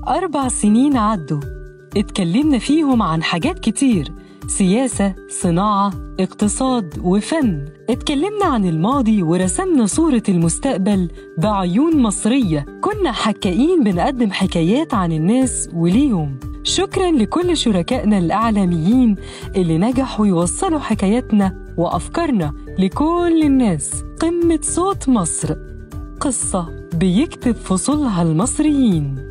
أربع سنين عدوا اتكلمنا فيهم عن حاجات كتير سياسة، صناعة، اقتصاد وفن اتكلمنا عن الماضي ورسمنا صورة المستقبل بعيون مصرية كنا حكائين بنقدم حكايات عن الناس وليهم شكرا لكل شركائنا الإعلاميين اللي نجحوا يوصلوا حكاياتنا وأفكارنا لكل الناس قمة صوت مصر قصة بيكتب فصولها المصريين